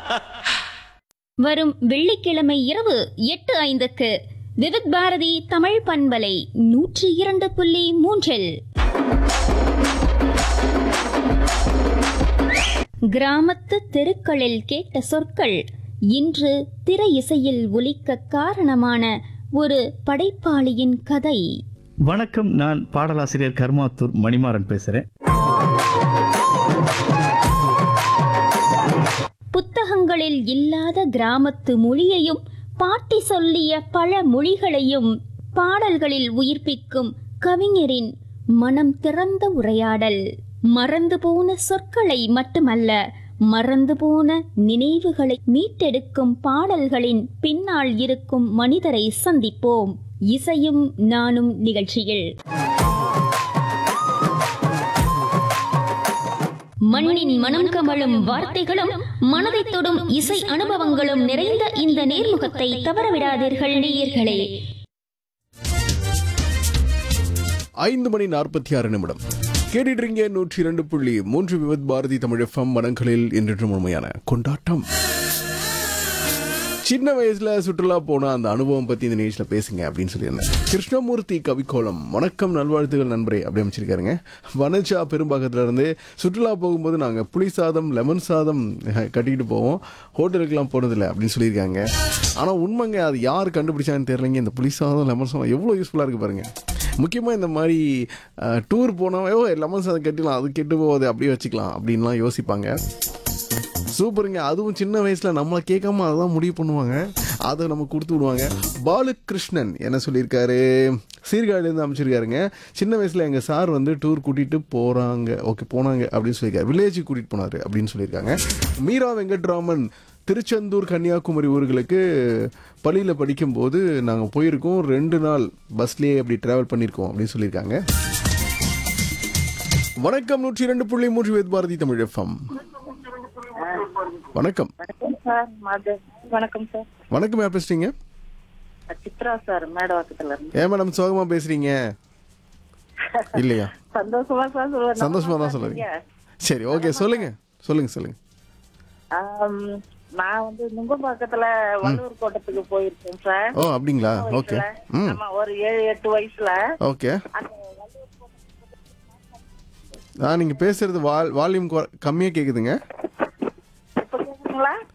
வரும் வெள்ளிக்கிழமை இரவு எட்டு ஐந்துக்கு விவித் பாரதி தமிழ் பண்பலை நூற்றி இரண்டு புள்ளி மூன்றில் கிராமத்து தெருக்களில் கேட்ட சொற்கள் இன்று திரை இசையில் ஒலிக்க காரணமான ஒரு படைப்பாளியின் கதை வணக்கம் நான் பாடலாசிரியர் கர்மாத்தூர் மணிமாறன் பேசுறேன் புத்தகங்களில் இல்லாத கிராமத்து மொழியையும் பாட்டி சொல்லிய பல மொழிகளையும் பாடல்களில் உயிர்ப்பிக்கும் கவிஞரின் மனம் திறந்த உரையாடல் மறந்து போன சொற்களை மட்டுமல்ல மறந்து போன நினைவுகளை மீட்டெடுக்கும் பாடல்களின் பின்னால் இருக்கும் மனிதரை சந்திப்போம் இசையும் நானும் நிகழ்ச்சியில் மண்ணின் மனம் கமழும் வார்த்தைகளும் மனதை தொடும் இசை அனுபவங்களும் நிறைந்த இந்த நேர்முகத்தை தவறவிடாதீர்கள் நேயர்களே ஐந்து மணி நாற்பத்தி ஆறு நிமிடம் கேட்டுட்டு நூற்றி இரண்டு புள்ளி மூன்று விவத் பாரதி தமிழ் எஃப்எம் மனங்களில் இன்று உண்மையான கொண்டாட்டம் சின்ன வயசுல சுற்றுலா போன அந்த அனுபவம் பத்தி இந்த நிகழ்ச்சியில பேசுங்க அப்படின்னு சொல்லியிருந்தேன் கிருஷ்ணமூர்த்தி கவிக்கோலம் வணக்கம் நல்வாழ்த்துகள் நண்பரே அப்படி அமைச்சிருக்காருங்க வனஜா பெரும்பாக்கத்துல இருந்து சுற்றுலா போகும்போது நாங்க புளி சாதம் லெமன் சாதம் அஹ், கட்டிக்கிட்டு போவோம் ஹோட்டலுக்குலாம் போனதில்லை அப்படின்னு சொல்லியிருக்காங்க ஆனா உண்மைங்க அது யார் கண்டுபிடிச்சான்னு தெரியலங்க இந்த புளி சாதம் லெமன் சாதம் எவ்வளோ யூஸ்ஃபுல்லா இருக்கு பாருங்க முக்கியமாக இந்த மாதிரி டூர் போனவோ லெமன் சாதம் கட்டிடலாம் அது கெட்டு போகாது அப்படியே வச்சுக்கலாம் அப்படின்லாம் யோசிப்பாங்க சூப்பருங்க அதுவும் சின்ன வயசுல நம்மளை கேட்காம அதான் முடிவு பண்ணுவாங்க அதை நம்ம கொடுத்து விடுவாங்க பாலகிருஷ்ணன் என்ன சொல்லியிருக்காரு சீர்காழிலேருந்து அமைச்சிருக்காருங்க சின்ன வயசுல எங்க சார் வந்து டூர் கூட்டிட்டு போறாங்க ஓகே போனாங்க அப்படின்னு சொல்லியிருக்காரு வில்லேஜுக்கு கூட்டிட்டு போனாரு அப்படின்னு சொல்லியிருக்காங்க மீரா வெங்கட்ராமன் திருச்செந்தூர் கன்னியாகுமரி ஊர்களுக்கு பள்ளியில் படிக்கும்போது நாங்கள் போயிருக்கோம் ரெண்டு நாள் பஸ்லேயே அப்படி ட்ராவல் பண்ணியிருக்கோம் அப்படின்னு சொல்லியிருக்காங்க வணக்கம் நூற்றி இரண்டு புள்ளி மூன்று வேத் பாரதி தமிழ் எஃப்எம் வணக்கம் வணக்கம் சார் மது வணக்கம் சார் வணக்கம் யார் பேசுறீங்க சித்ரா சார் மேடவாக்கத்துல இருந்து ஏன் மேடம் சோகமா பேசுறீங்க இல்லையா சந்தோஷமா சார் சொல்லுவேன் சந்தோஷமா தான் சொல்லுங்க சரி ஓகே சொல்லுங்க சொல்லுங்க சொல்லுங்க ஆம், நான் வந்து நுங்கம்பாக்கத்துல வள்ளூர் கோட்டத்துக்கு போயிருக்கேன் சார் ஓ அப்படிங்களா ஓகே ம் ஆமா ஒரு ஏழு எட்டு வயசுல ஓகே அந்த ஆ நீங்க பேசுறது வால் வால்யூம் கம்மியா கேக்குதுங்க இப்ப கேக்குதுங்களா